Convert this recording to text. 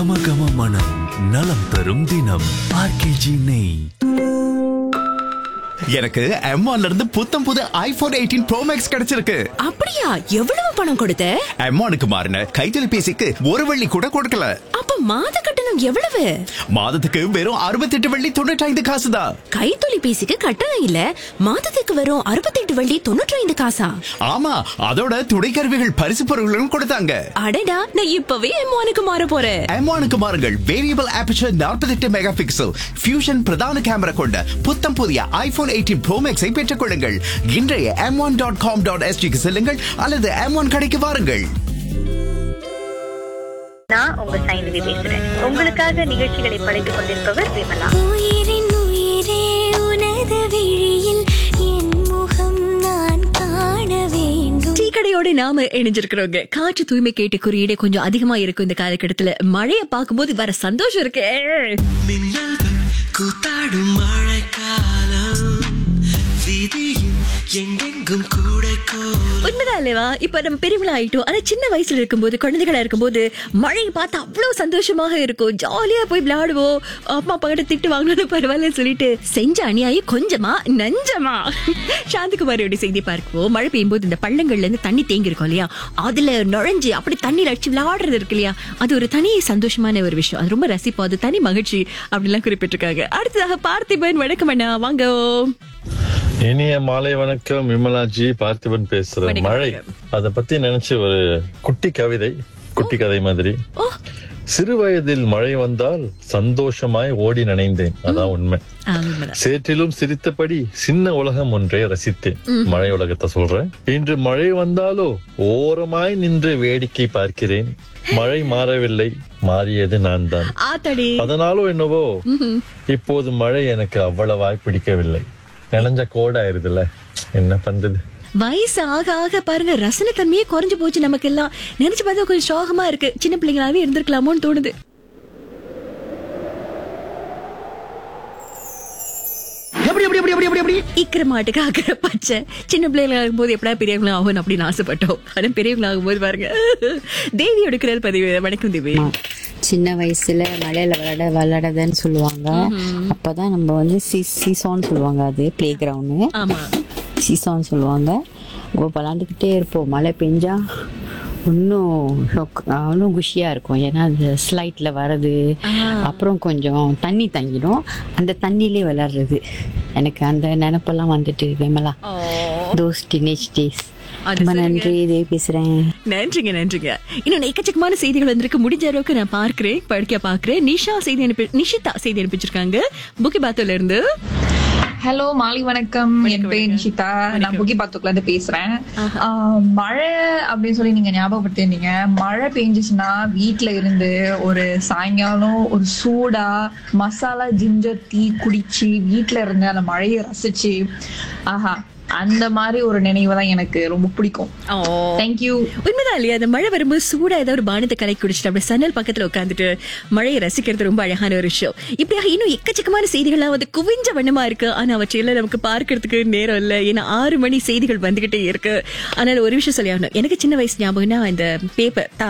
கம கம மனம் நலம் தரும் தினம் ஆர்கேஜி நெய் எனக்கு M1 ல இருந்து புத்தம் புது ஐபோன் எயிட்டீன் ப்ரோ மேக்ஸ் கிடைச்சிருக்கு அப்படியா எவ்வளவு பணம் கொடுத்த M1க்கு மாறின கைத்தொலைபேசிக்கு ஒரு வெள்ளி கூட கொடுக்கல அப்ப மாத கட்டணம் எவ்வளவு மாதத்துக்கு வெறும் 68 வெள்ளி தொண்ணூற்றி காசு தான் கைத்தொலைபேசிக்கு கட்டணம் இல்ல மாதத்துக்கு வரும் அறுபத்தெட்டு வள்ளி தொண்ணூற்றி ஐந்து காசா ஆமா அதோட துணைக்கருவிகள் பரிசு பொருட்களும் கொடுத்தாங்க அடடா நான் இப்பவே எம்மானுக்கு மாற போறேன் M1க்கு மாறுங்கள் variable aperture 48 mega pixel fusion பிரதான கேமரா கொண்ட புத்தம் புதிய ஐபோன் எயிட்டீன் ப்ரோ மேக்ஸை பெற்றுக் கொள்ளுங்கள் இன்றைய M one dot com dot எஸ்டிக்கு செல்லுங்கள் அல்லது எம் ஒன் கடைக்கு வாருங்கள் நான் உங்க சைந்தவி பேசுறேன் உங்களுக்காக நிகழ்ச்சிகளை படைத்துக் கொண்டிருப்பவர் விமலா உயிரின் உயிரே உனது விழியில் என் முகம் நான் காண வேண்டும் டீ கடையோட நாம இணைஞ்சிருக்கிறோங்க காற்று தூய்மை கேட்டு குறியீடே கொஞ்சம் அதிகமா இருக்கும் இந்த காலகட்டத்துல மழைய பார்க்கும்போது வர சந்தோஷம் இருக்கு மின்னல்கள் கூத்தாடும் மழைக்காலம் வீதியில் எங்கெங்கும் கூட உண்மைதான் இல்லையா இப்ப நம்ம பெரியவங்களா ஆயிட்டோம் ஆனா சின்ன வயசுல இருக்கும்போது குழந்தைகளா இருக்கும்போது மழையை பார்த்து அவ்வளவு சந்தோஷமாக இருக்கும் ஜாலியா போய் விளையாடுவோம் அம்மா அப்பா கிட்ட திட்டு வாங்கணும் பரவாயில்லன்னு சொல்லிட்டு செஞ்ச அநியாயம் கொஞ்சமா நஞ்சமா சாந்திகுமாரியோட செய்தி பார்க்குவோம் மழை பெய்யும்போது இந்த பள்ளங்கள்ல இருந்து தண்ணி தேங்கி இருக்கும் இல்லையா அதுல நுழைஞ்சு அப்படி தண்ணீர் அடிச்சு விளையாடுறது இருக்கு இல்லையா அது ஒரு தனி சந்தோஷமான ஒரு விஷயம் அது ரொம்ப ரசிப்போம் அது தனி மகிழ்ச்சி அப்படிலாம் குறிப்பிட்டிருக்காங்க அடுத்ததாக பார்த்திபன் வணக்கம் அண்ணா வாங்க இனிய மாலை வணக்கம் விமலாஜி பார்த்திபன் பேசுறேன் வணக்கம், மழை வணக்கம். அத பத்தி நினைச்சு ஒரு குட்டி கவிதை குட்டி கதை மாதிரி ஓ சிறு வயதில் மழை வந்தால் சந்தோஷமாய் ஓடி நனைந்தேன் அதான் உண்மை ஆ, உண்மைதான். சேற்றிலும் சிரித்தபடி சின்ன உலகம் ஒன்றை ரசித்தேன் மழை உலகத்தை சொல்றேன் இன்று மழை வந்தாலோ ஓரமாய் நின்று வேடிக்கை பார்க்கிறேன் மழை மாறவில்லை மாறியது நான் தான் ஆத்தாடி அதனாலோ என்னவோ இப்போது மழை எனக்கு அவ்வளவாய் பிடிக்கவில்லை நினைஞ்ச கோடாயிருதுல என்ன பண்றது வயசு ஆக ஆக பாருங்க ரசனை தன்மையே குறைஞ்சு போச்சு நமக்கு எல்லாம் நினைச்சு பார்த்தா கொஞ்சம் சோகமா இருக்கு சின்ன பிள்ளைங்களாவே இருந்திருக்கலாமோன்னு தோணுது எப்படி எப்படி எப்படி எப்படி எப்படி எப்படி இக்கிற மாட்டுக்கு ஆக்கிற பச்சை சின்ன பிள்ளைங்களா ஆகும்போது எப்படா பெரியவங்களா ஆகும் அப்படின்னு ஆசைப்பட்டோம் ஆனா பெரியவங்களா ஆகும்போது பாருங்க தேவியோட குரல் பதிவு வணக்கம் தேவி சின்ன வயசுல மழையில விளையாட விளையாடாதன்னு சொல்லுவாங்க அப்பதான் நம்ம வந்து சீசான்னு சொல்லுவாங்க அது பிளே கிரவுண்டு ஆமா சீசான்னு சொல்லுவாங்க அப்போ விளாண்டுக்கிட்டே இருப்போம் மழை பெஞ்சா இன்னும் இன்னும் குஷியாக இருக்கும் ஏன்னா அந்த ஸ்லைட்டில் வர்றது அப்புறம் கொஞ்சம் தண்ணி தங்கிடும் அந்த தண்ணியிலே விளாடுறது எனக்கு அந்த நினப்பெல்லாம் வந்துட்டு விமலா தோஸ் டீனேஜ் டேஸ் அது ரொம்ப சரிங்க. நன்றி தேவி பேசுகிறேன் நன்றிங்க நன்றிங்க இன்னும் எக்கச்சக்கமான செய்திகள் வந்திருக்கு முடிஞ்ச அளவுக்கு நான் பார்க்கிறேன் படிக்க பார்க்கிறேன் நிஷா செய்தி அனுப்பி நிஷிதா செய்தி அனுப்பிச்சிருக்காங்க புக்கி பாத்துல இருந்து ஹலோ மாலை வணக்கம் என் பேர் நிஷிதா நான் புகி பாத்துக்குல இருந்து பேசுறேன் ஆஹ், மழை அப்படின்னு சொல்லி நீங்க ஞாபகப்படுத்திருந்தீங்க மழை பெஞ்சிச்சுன்னா வீட்ல இருந்து ஒரு சாயங்காலம் ஒரு சூடா மசாலா ஜிஞ்சர் டீ குடிச்சு வீட்ல இருந்து அந்த மழையை ரசிச்சு ஆஹா அந்த மாதிரி ஒரு நினைவு தான் எனக்கு ரொம்ப பிடிக்கும் தேங்க்யூ உண்மைதான் இல்லையா அந்த மழை வரும்போது சூடா ஏதாவது ஒரு பானத்தை கலை குடிச்சிட்டு அப்படியே சன்னல் பக்கத்துல உட்காந்துட்டு மழையை ரசிக்கிறது ரொம்ப அழகான ஒரு விஷயம் இப்படியாக இன்னும் எக்கச்சக்கமான செய்திகள்லாம் வந்து குவிஞ்ச வண்ணமா இருக்கு ஆனா அவற்றையெல்லாம் நமக்கு பார்க்கறதுக்கு நேரம் இல்லை ஏன்னா ஆறு மணி செய்திகள் வந்துகிட்டே இருக்கு அதனால ஒரு விஷயம் சொல்லி ஆகணும் எனக்கு சின்ன வயசு ஞாபகம்னா இந்த பேப்பர்